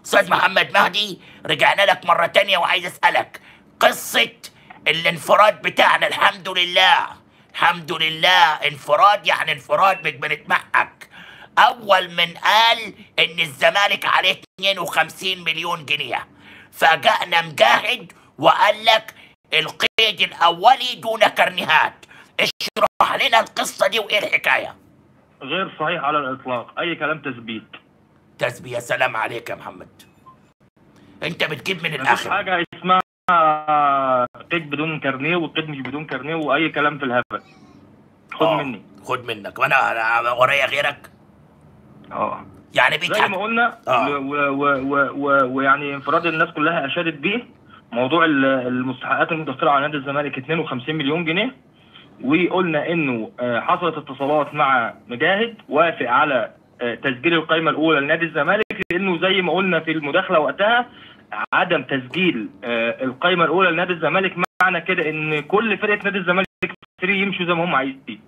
استاذ محمد مهدي رجعنا لك مره تانية وعايز اسالك قصه الانفراد بتاعنا الحمد لله الحمد لله انفراد يعني انفراد مش بنتمحك اول من قال ان الزمالك عليه 52 مليون جنيه فجأنا مجاهد وقال لك القيد الاولي دون كرنيهات اشرح لنا القصه دي وايه الحكايه غير صحيح على الاطلاق اي كلام تثبيت تسبي يا سلام عليك يا محمد انت بتجيب من مفيش الاخر حاجه اسمها قيد بدون كارنيه وقيد مش بدون كارنيه واي كلام في الهبل خد آه، مني خد منك وانا أنا ورايا غيرك اه يعني زي بيتحك ما قلنا آه. و- و- و- و- ويعني انفراد الناس كلها اشادت بيه موضوع ال- المستحقات المتوفره على نادي الزمالك 52 مليون جنيه وقلنا انه آه، حصلت اتصالات مع مجاهد وافق على آه، تسجيل القائمه الاولى لنادي الزمالك لانه زي ما قلنا في المداخله وقتها عدم تسجيل آه، القائمه الاولى لنادي الزمالك معنى كده ان كل فرقه نادي الزمالك فري يمشوا زي ما هم عايزين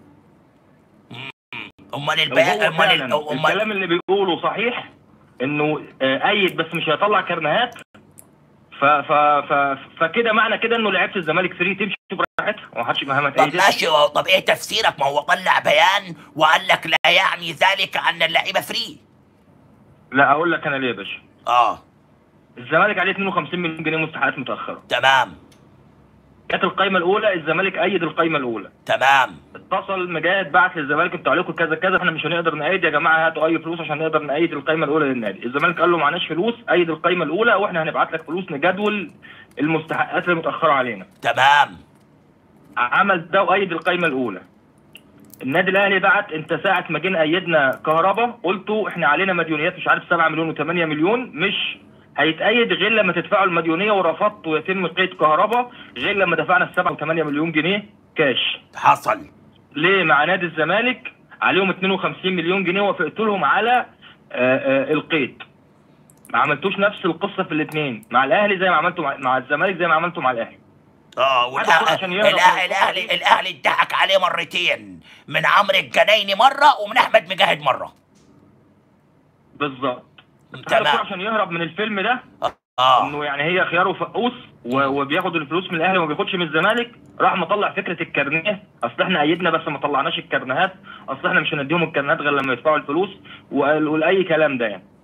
امال لو البيان هو امال فعلا ال- امال الكلام اللي بيقوله صحيح انه آه، ايد بس مش هيطلع كرنيهات ف ف ف فكده معنى كده انه لعيبه الزمالك فري تمشي براحتها ومحدش مهما طب تأيدها ماشي هو- طب ايه تفسيرك ما هو طلع بيان وقال لك لا يعني ذلك ان اللعيبه فري لا اقول لك انا ليه يا باشا اه الزمالك عليه 52 مليون جنيه مستحقات متاخره تمام جت القائمه الاولى الزمالك ايد القائمه الاولى تمام اتصل مجاهد بعت للزمالك انتوا عليكم كذا كذا احنا مش هنقدر نأيد يا جماعه هاتوا اي فلوس عشان نقدر نأيد القائمه الاولى للنادي الزمالك قال له معناش فلوس ايد القائمه الاولى واحنا هنبعت لك فلوس نجدول المستحقات اللي متاخره علينا تمام عمل ده وايد القائمه الاولى النادي الاهلي بعت انت ساعه ما جينا ايدنا كهربا قلتوا احنا علينا مديونيات مش عارف 7 مليون و8 مليون مش هيتأيد غير لما تدفعوا المديونيه ورفضت ويتم قيد كهربا غير لما دفعنا ال 7 و8 مليون جنيه كاش حصل ليه مع نادي الزمالك عليهم 52 مليون جنيه وافقت لهم على آه، آه، القيد ما عملتوش نفس القصه في الاثنين مع الاهلي زي ما عملتوا مع- مع الزمالك زي ما عملتوا مع الاهلي اه عشان والاهلي يهرب الاهلي من الاهلي الاهلي اتضحك عليه مرتين من عمرو الجنايني مره ومن احمد مجاهد مره بالظبط تمام عشان يهرب من الفيلم ده اه انه يعني هي خياره فقوس و- وبياخد الفلوس من الاهلي وما بياخدش من الزمالك راح مطلع فكره الكارنيه اصل احنا ايدنا بس ما طلعناش الكارنيهات اصل احنا مش هنديهم الكارنيهات غير لما يدفعوا الفلوس وقال وقال اي كلام ده يعني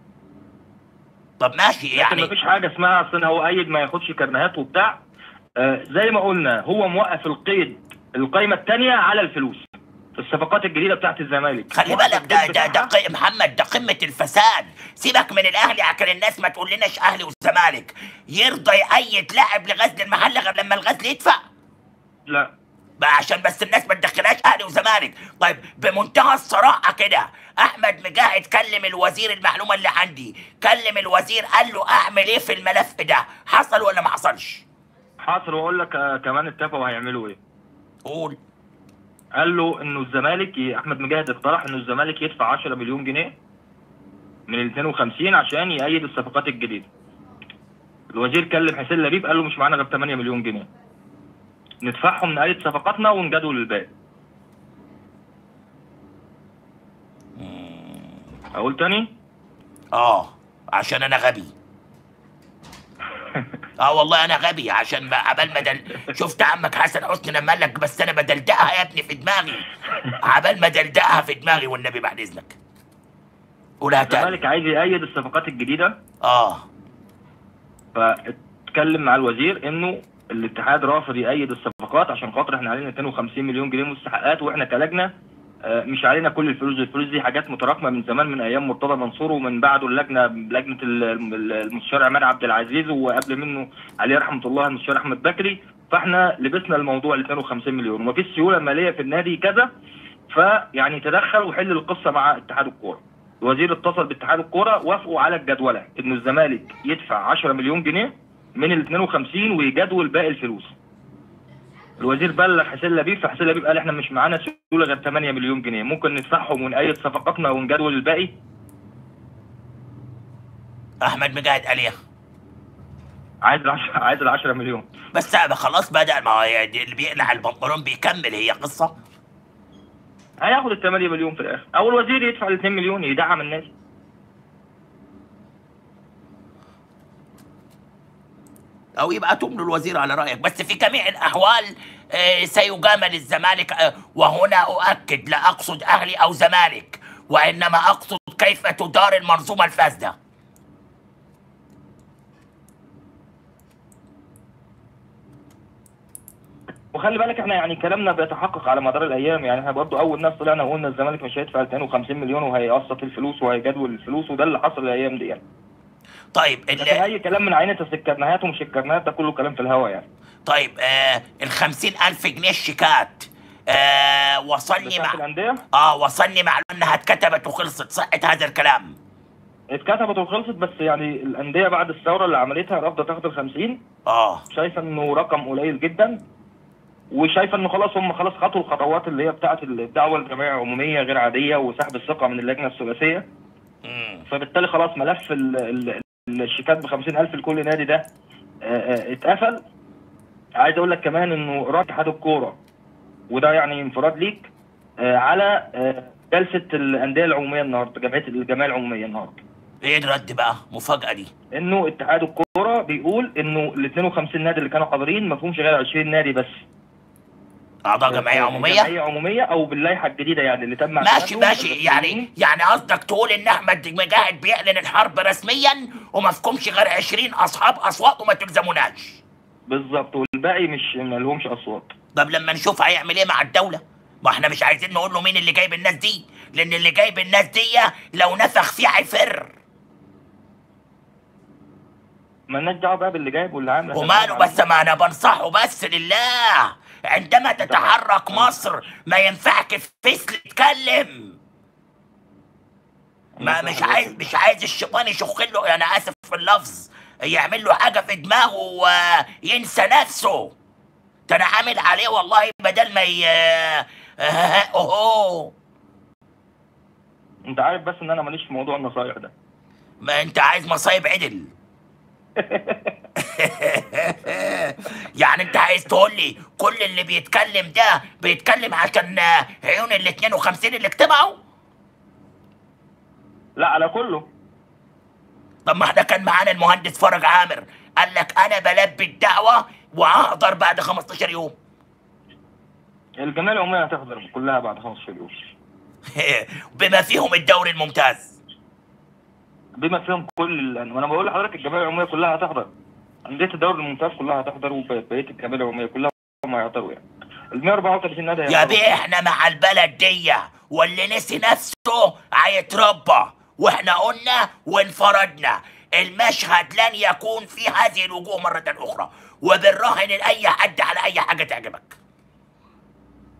طب ماشي لكن يعني مفيش حاجه اسمها اصل هو ايد ما ياخدش كارنيهات وبتاع آه زي ما قلنا هو موقف القيد القايمه الثانيه على الفلوس الصفقات الجديده بتاعت الزمالك خلي موقف بالك ده القيد ده ده بتاعها. قي- محمد ده قمة الفساد سيبك من الأهلي عشان الناس ما تقول لناش أهلي والزمالك يرضى يأيد لاعب لغزل المحل غير لما الغزل يدفع لا بقى عشان بس الناس ما تدخلهاش أهلي وزمالك طيب بمنتهى الصراحة كده أحمد مجاهد كلم الوزير المعلومة اللي عندي كلم الوزير قال له أعمل إيه في الملف ده حصل ولا ما حصلش حاصل واقول لك آه كمان اتفقوا هيعملوا ايه قول قال له انه الزمالك ي- احمد مجاهد اقترح انه الزمالك يدفع 10 مليون جنيه من ال 52 عشان يأيد الصفقات الجديده. الوزير كلم حسين لبيب قال له مش معانا غير 8 مليون جنيه. ندفعهم نأيد صفقاتنا ونجدول الباقي. اقول تاني؟ آه عشان أنا غبي اه والله انا غبي عشان بقى عبال ما دل... شفت عمك حسن حسني لما قال لك بس انا بدلدقها يا ابني في دماغي عبال ما دلدقها في دماغي والنبي بعد اذنك قولها تاني الزمالك عايز يأيد الصفقات الجديده اه فاتكلم مع الوزير انه الاتحاد رافض يأيد الصفقات عشان خاطر احنا علينا 52 مليون جنيه مستحقات واحنا كلجنه آه، مش علينا كل الفلوس الفلوس دي حاجات متراكمه من زمان من ايام مرتضى منصور ومن بعده اللجنه لجنه ال- ال- المستشار عماد عبد العزيز وقبل منه عليه رحمه الله المستشار احمد بكري فاحنا لبسنا الموضوع ال 52 مليون ومفيش سيوله ماليه في النادي كذا فيعني تدخل وحل القصه مع اتحاد الكوره الوزير اتصل باتحاد الكوره وافقوا على الجدوله انه الزمالك يدفع 10 مليون جنيه من ال 52 ويجدول باقي الفلوس الوزير بلغ حسين لبيب فحسين لبيب قال احنا مش معانا سيوله غير 8 مليون جنيه ممكن ندفعهم ونأيد صفقاتنا ونجدول الباقي احمد مجاهد قال ايه عايز ال 10 عايز ال 10 مليون بس أنا خلاص بدا ما هي دي اللي بيقلع البنطلون بيكمل هي قصه هياخد ال 8 مليون في الاخر او الوزير يدفع ال 2 مليون يدعم النادي او يبعتهم للوزير على رايك بس في جميع الاحوال آه، سيجامل الزمالك آه، وهنا اؤكد لا اقصد اهلي او زمالك وانما اقصد كيف تدار المنظومه الفاسده وخلي بالك احنا يعني كلامنا بيتحقق على مدار الايام يعني احنا برضو اول ناس طلعنا وقلنا الزمالك مش هيدفع 250 مليون وهيقسط الفلوس وهيجدول الفلوس وده اللي حصل الايام دي يعني طيب لكن ال- اي كلام من عينة السكرناهات ومش الكرناهات ده كله كلام في الهوا يعني طيب آه ال 50000 جنيه الشيكات آه وصلني بتاعت مع الانديه اه وصلني معلومه انها اتكتبت وخلصت صحه هذا الكلام اتكتبت وخلصت بس يعني الانديه بعد الثوره اللي عملتها رافضه تاخد ال 50 اه شايفه انه رقم قليل جدا وشايفه انه خلاص هم خلاص خطوا الخطوات اللي هي بتاعه الدعوه الجمعيه العموميه غير عاديه وسحب الثقه من اللجنه الثلاثيه مم. فبالتالي خلاص ملف ال- ال- الشيكات ب 50000 لكل نادي ده آه، آه، اتقفل عايز اقول لك كمان انه رأي اتحاد الكوره وده يعني انفراد ليك آه، على آه، جلسه الانديه العموميه النهارده جمعيه الجمعيه العموميه النهارده ايه الرد بقى مفاجاه دي انه اتحاد الكوره بيقول انه ال 52 نادي اللي كانوا حاضرين ما فيهمش غير 20 نادي بس اعضاء جمعيه عموميه جمعيه عموميه او باللائحه الجديده يعني اللي تم ماشي اعتمادهم ماشي بس يعني يعني قصدك تقول ان احمد مجاهد بيعلن الحرب رسميا وما فيكمش غير 20 اصحاب اصوات وما تلزموناش بالظبط والباقي مش ما لهمش اصوات طب لما نشوف هيعمل ايه مع الدوله ما احنا مش عايزين نقول له مين اللي جايب الناس دي لان اللي جايب الناس دي لو نفخ فيه هيفر مالناش دعوه بقى باللي جايب واللي عامل إحنا وماله بنتكلم بس ما انا بنصحه بس لله عندما تتحرك مصر ما ينفعك فسل تتكلم ما مش عايز مش عايز الشيطان يشخ له انا اسف في اللفظ يعمل له حاجه في دماغه وينسى نفسه ده انا عامل عليه والله بدل ما ي اوهو انت عارف بس ان انا ماليش في موضوع النصايح ده ما انت عايز مصايب عدل يعني انت عايز تقول لي كل اللي بيتكلم ده بيتكلم عشان عيون ال 52 اللي اجتمعوا لا على كله طب ما احنا كان معانا المهندس فرج عامر قال لك انا بلبي الدعوه وهحضر بعد 15 يوم الجمعيه العموميه هتحضر كلها بعد 15 يوم بما فيهم الدوري الممتاز بما فيهم كل ال- وانا بقول لحضرتك الجمعيه العموميه كلها هتحضر انديه الدوري الممتاز كلها هتحضر وبقيه الجمعيه العموميه كلها هم هيحضروا يعني ال 134 نادي يا هيحضروا. بيه احنا مع البلد دي واللي نسي نفسه هيتربى واحنا قلنا وانفردنا المشهد لن يكون في هذه الوجوه مرة أخرى وبنراهن أي حد على أي حاجة